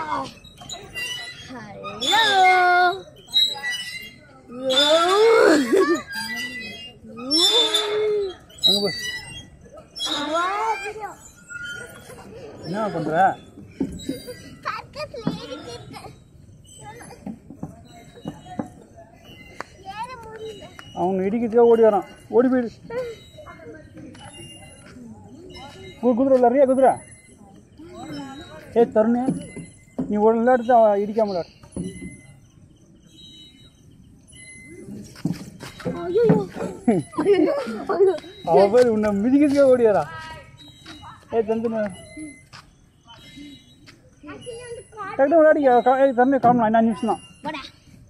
Hello. அங்கே போய் என்ன பண்ணுற அவன் இடிக்கிறதுக்காக ஓடி வரான் ஓடி போயிடு கு- குதிரை விளாட்றியா குதிரை ஏ தருணே நீ ஒரு விளையாடுறது அவன் இடிக்காம விளையாடு அவன் பேர் உன்னை மிதிக்கிறதுக்காக ஓடி வரா ஏ தந்து டக்குனு விளையாடி ஏய் தருணே காமலாம் என்ன நிமிஷம் தான் வாடா.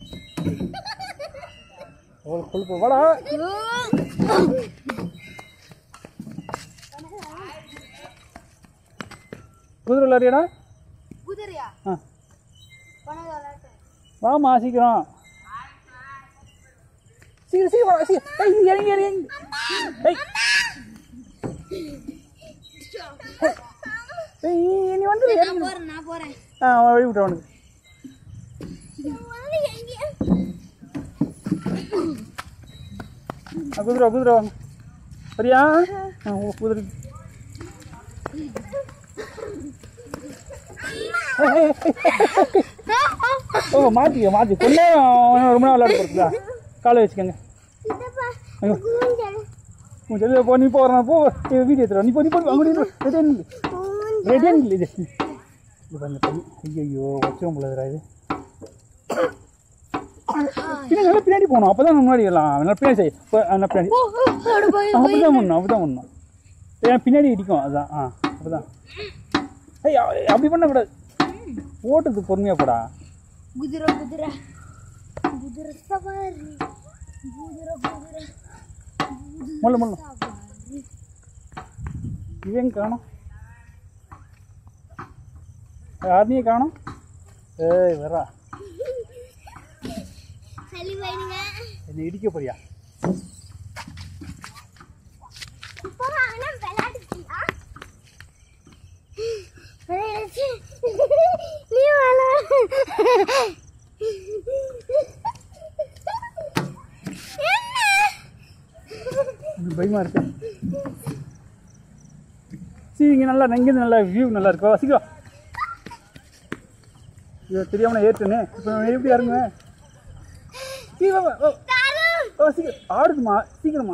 அவ்வளோ கொழுப்பு வாடா குதிரை விளையாடியாடா குதிரையா ஆ பணம் விளையாட்டு வாமா சீக்கிரம் சீக்கிரம் சீக்கிரம் வா, சீக்கிரம் ஏய் இங்க இறங்கி இறங்கி ஏய் ஏய் நீ வந்து நான் போறேன் நான் போறேன் ஆ அவன் வழி விட்டு அவனுக்கு ஆ, குதிரை வா, குதிரை வாங்க சரியா ஆ ஓ, குதிரை ஓ மாற்றிக்க மாற்றி கொஞ்ச நேரம் ரொம்ப நேரம் விளையாட போகிறதா காலை வச்சுக்கோங்க ஐயோ உன் செல்லில் போ நீ போகிறேன் போ இது வீடியோ எடுத்துருவா நீ போ நீ போ அங்கே ரெடியா நில்லு ரெடியா நில்லு இது இது பண்ண பண்ணி ஐயோ வச்சவன் போலதுரா இது பின்னாடி நல்லா பின்னாடி போகணும் அப்போ தான் முன்னாடி வரலாம் நல்லா பின்னாடி செய் இப்போ நல்லா பின்னாடி அப்படி தான் பண்ணணும் அப்படி தான் பண்ணணும் ஏன்னா பின்னாடி இடிக்கும் அதுதான் ஆ அப்படி தான் ஐய் அ- அப்படி பண்ணக்கூடாது ஓட்டுறது பொறுமையாக போடா குதிரை குதிரை குதிரை சவாரி குதிரை குதிரை முள்ள முள்ள இவன் காணும் யாரையும் காணும் ஏய் வரா சளி வைங்க என்னை இடிக்க போறியா இப்போ ஆனா விளையாடுச்சியா விளையாடுச்சு நீ விளையாடு எனக்கு பயமா இருக்கு சரி இங்கே நல்லா இங்கேருந்து நல்லா வியூ நல்லா இருக்கு வா, சீக்கிரம் ஐயோ தெரியாம நான் ஏற்றுனே இப்போ நான் எப்படி இறங்குவேன் சீ வா வா, வா. வா, சீக்கிரம் ஆடுதுமா சீக்கிரமா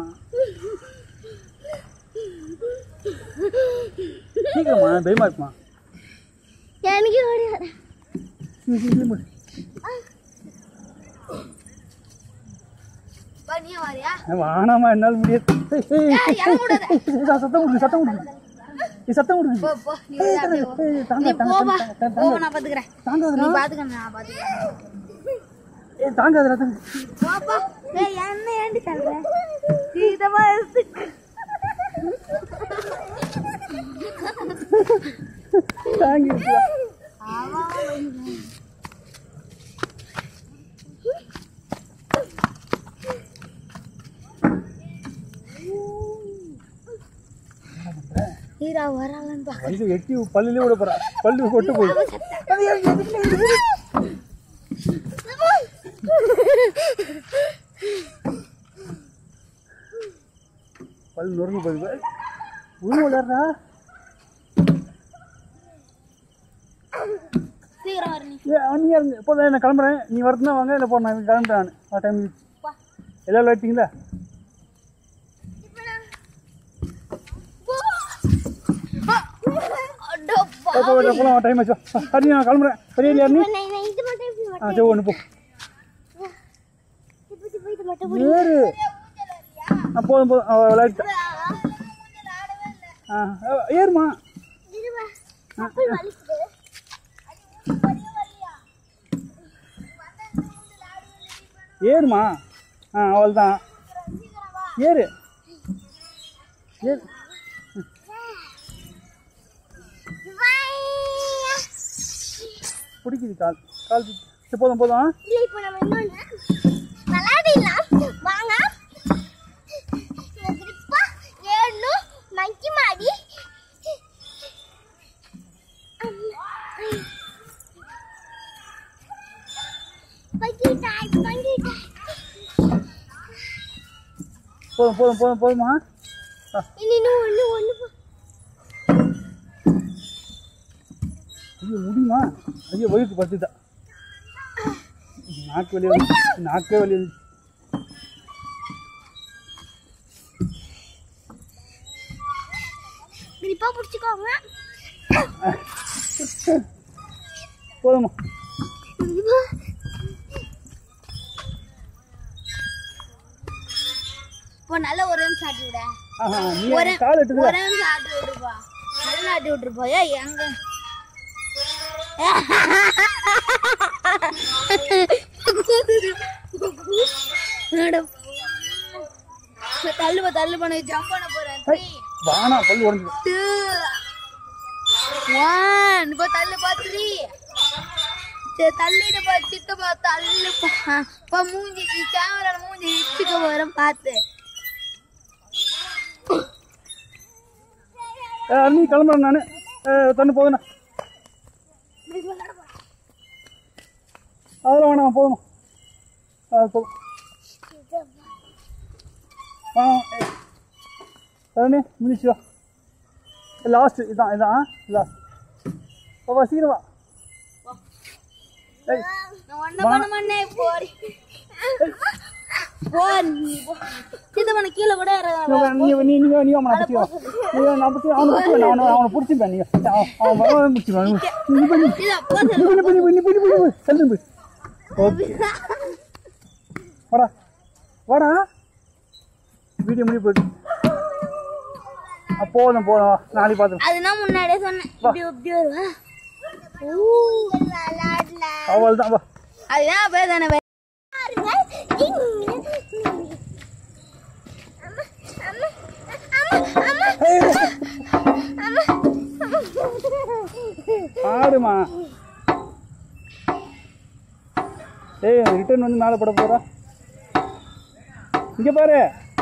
சீக்கிரமா பயமா இருக்குமா எனக்கு ஓடி வர சீ, சீ, சீ, முடி. நீ வரியா வானாமா என்னால் முடியாது ஏய், ஏய், ஏய், இறங்க கூடாது. ஏய், ஏய், சத்தம் கொடுங்க சத்தம் கொடுங்க ஏய், சத்தம் கொடுங்க போ போ நீ ஏய், அப்படியே போ. ஏய், தாங்க, நீ தாங்க, போப்பா தாங்க, தாங்க, போ தாங்க. நான் பாத்துக்கிறேன் தாங்காதுடா. நீ பாத்துக்க நான் பாத்துக்கிறேன் ஏய் தாங்காதுடா தாங்க போப்பா ஏய் என்ன ஏண்டி தள்ளுற சீதமா இருக்கு தாங்கி இருக்குடா. ஹீரா வராலன்னு பா வந்து எட்டி பல்லுலேயே விட போறா பல்லு கொட்டு போய் பல் நொறுங்க போய் உள்ள விளையாடுறா சீக்கிரம் வர நீ ஏ நீ இருங்க இப்போ நான் கிளம்புறேன் நீ வரதுனா வாங்க இல்லை போ நான் கிளம்புறேன் நான் டைம் பா. எல்லாம் விளையாட்டிங்களா அடப்பா போகலாம் டைம் ஆச்சு சரி நான் கிளம்புறேன் பெரிய இல்லையா நீ இது மட்டும் இப்படி ஆ சரி ஒன்று போ மட்டும் இது மட்டும் ஏறு ஆ போதும் போதும் அவ விளையாட்டு ஆ ஆ, ஏறுமா கப்பல் வலிக்குது ஏறுமா ஆ அவள் தான் ஏறு ஏறு பிடிக்குது கால் கால் பிடி- சரி போதும் போதும் ஆ? இல்ல இப்போ நம்ம இன்னொன்னு விளையாடிடலாம் வாங்க எதிர்ப்பா ஏறணும் மங்கி மாடி போதும் போதும் போதும் போதுமா இன்னும் ஒண்ணு ஒண்ணு ஐயோ முடியுமா ஐயோ வயிற்று பத்துதா நாக்கு வெளியே வந்து நாக்கே வெளியே வந்து கிரிப்பா பிடிச்சிக்கோங்க போதுமா இப்போ நல்ல ஒரு நிமிஷம் ஆட்டி விட ஆஹா நீ ஒரு கால் எடுத்துக்கிற ஒரு நிமிஷம் ஆட்டி விட்டுருப்பா நல்லா ஆட்டி விட்டுருப்பா ஏ எங்க தள்ளுப்பா தள்ளு பண்ண ஜம்ப் பண்ண போறேன் த்ரீ வானா பல்லு உடஞ்சிது டூ ஒன் இப்போ தள்ளுப்பா த்ரீ சரி தள்ளிடுப்பா சித்தப்பா தள்ளுப்பா இப்போ மூஞ்சி கேமரா மூஞ்சி இச்சுக்க போகிறேன் பார்த்து நீ கிளம்புறேன் நான் தண்ணி போதுண்ணா அதெல்லாம் வேணாம் போதுமா அது போதும் ஆ தண்ணி முடிச்சு வா லாஸ்ட் இதான் இதான் லாஸ்ட் வா சீக்கிரம் வா ஏய் நான் ஒன்ன பண்ண மாட்டேன் போறி போ நீ போ சித்தப்பா நான் கீழே கூட இறங்க நீ நீ நீ நீ நீ அவனை பிடிச்சி நீ நான் பிடிச்சி அவனை பிடிச்சி அவனை அவனை பிடிச்சிப்பேன் நீ அவன் அவன் வரவன் பிடிச்சிருவான் நீ பண்ணி இதா போ நீ பண்ணி பண்ணி பண்ணி பண்ணி பண்ணி செல்லு போய் ஓகே வாடா வாடா வீடியோ முடி போயிட்டு ஆ, போதும் போதும் வா நாளைக்கு பார்த்து அதுதான் முன்னாடியே சொன்னேன் இப்படி இப்படி வருவா அவள் தான் வா அதுதான் அப்படியே தானே ஆடுமா ஏய் ரிட்டர்ன் வந்து மேலே பட போறா இங்க பாரு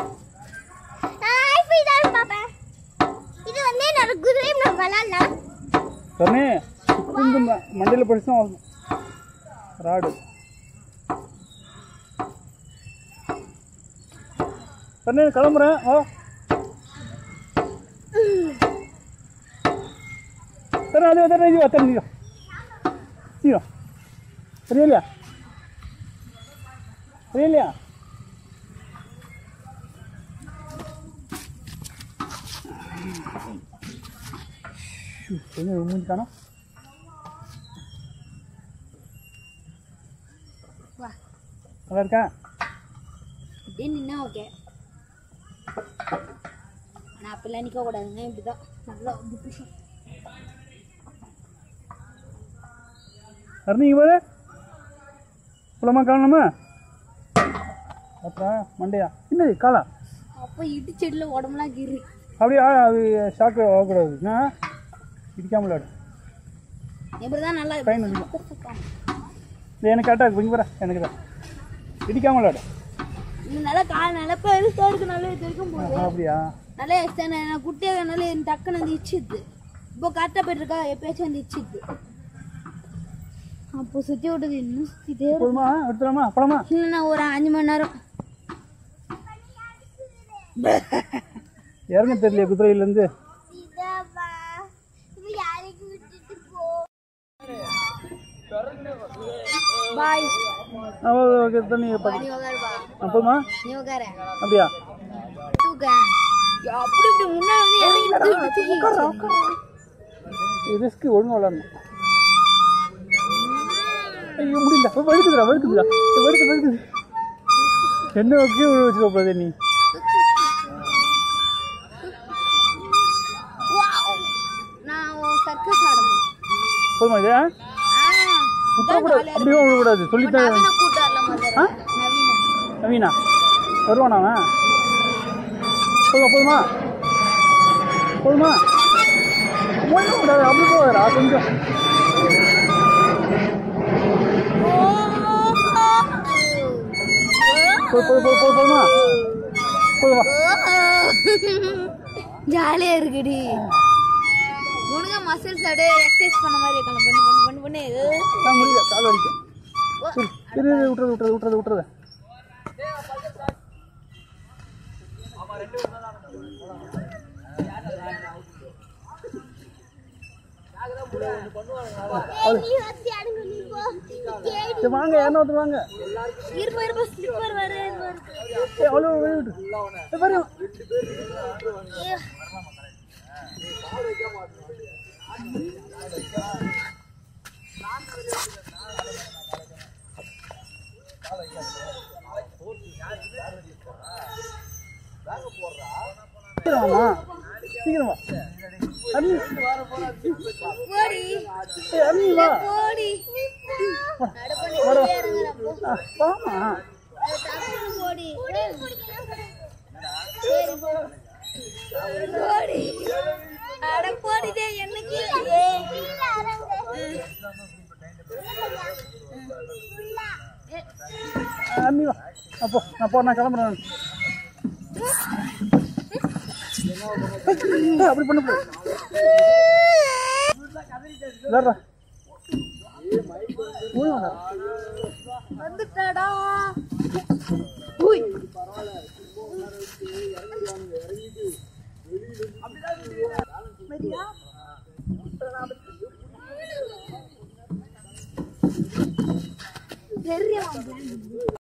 இது வந்து என்னோட குதிரை நான் விளாட்லாம் கண்ணே குந்து மண்டையில் படிச்சு தான் வரணும் ராடு கண்ணே கிளம்புறேன் ஓ சரி அது அது இது அத்தனை நீங்க சீக்கிரம் சரியா இல்லையா சரியா இல்லையா ஷூ, என்ன மூஞ்சி காணோம் வா நல்லா இருக்கா இப்படியே நின்னா ஓகே ஆனால் அப்படிலாம் நிற்க கூடாதுங்க இப்படிதான் நல்லா புஷம் அருணி இங்க பாரு புலமா காணணுமா அப்புறம் மண்டையா என்னது காலா அப்போ இடிச்செடியில் உடம்புலாம் கிரு அப்படியே ஆ, அது ஷாக்கு ஆகக்கூடாது ஆ இடிக்காம விளையாடு இப்படி தான் நல்லா ட்ரெயின் அடிக்கும் இது எனக்கு கரெக்டாக இருக்கு இங்கே பாரு எனக்கு தான் இடிக்காம விளையாடு இது நல்லா கால் நல்லா பெருசாக இருக்கு நல்லா இது வரைக்கும் போகுது ஆ, அப்படியா நல்லா எக்ஸ்டெண்ட் நான் குட்டியாக இருந்தாலும் என் டக்குன்னு வந்து இச்சிது இப்போ கரெக்டாக போயிட்டுருக்கா எப்பயாச்சும் வந்து இச்சிது அப்போ சுற்றி விட்டது இன்னும் சுற்றிட்டே போதுமா எடுத்துலாமா போலாமா இல்லைண்ணா ஒரு அஞ்சு மணி நேரம் இறங்க தெரியல குதிரையிலேருந்து பாய் ஓகே தண்ணி பார்த்து நீ உட்காருப்பா அப்போமா நீ உட்காரு அப்படியா தூக்க அப்படி இப்படி முன்னாடி வந்து இறங்கி ரிஸ்க்கு ஒழுங்கா விளாடணும் ஐயோ முடியல ஓ, வழுக்குதுடா வழுக்குதுடா ஏ, வழுக்கு வழுக்குது என்ன ஓகே விழ வச்சுருவ போதே நீ நான் சர்க்கஸ் ஆடணும் போதுமா இது விட்டுறக்கூடாது அப்படியே விடக்கூடாது சொல்லித்தான் நவீன கூட்டார்ல முதல்ல நவீன நவீனா வருவானா அவன் போதுமா போதுமா போதுமா ஒன்றும் விடாது அப்படி போகாதா கொஞ்சம் போது போது போது போது போதுமா போதுமா ஜாலியா இருக்குடி உனக்கு மசில்ஸ் அப்படியே எக்ஸசைஸ் பண்ண மாதிரி இருக்கலாம் பண்ணு பண்ணு பண்ணு பண்ணு நான் முடியல கால் வலிக்கும் சரி இரு இரு, விட்டுறது விட்டுறது விட்டுறது விட்டுறது நீ வந்து அடங்கு நீ போ கேடி சரி வாங்க என்ன ஒருத்தர் வாங்க இருப்பா இருப்பா ஸ்லிப்பர் வரேன் ஏய் அவ்வளோ வெளியிட்டு ஏய் பாரு சீக்கிரம் வாமா சீக்கிரம் வா அண்ணி போடி ஏய் அண்ணி வா போடி நடப்பண்ணி இறங்குறா போ ஆ, வாமா அது டக்குனு போடி சரி போ போடி அட போடி டேய் என்னக்கு ஏய் அண்ணி வா அப்போ நான் போ நான் கிளம்புறேன் ஏய், அப்படி பண்ண போ வேறா ஓய் வேண்டா வந்துட்டாடா உய் சரியா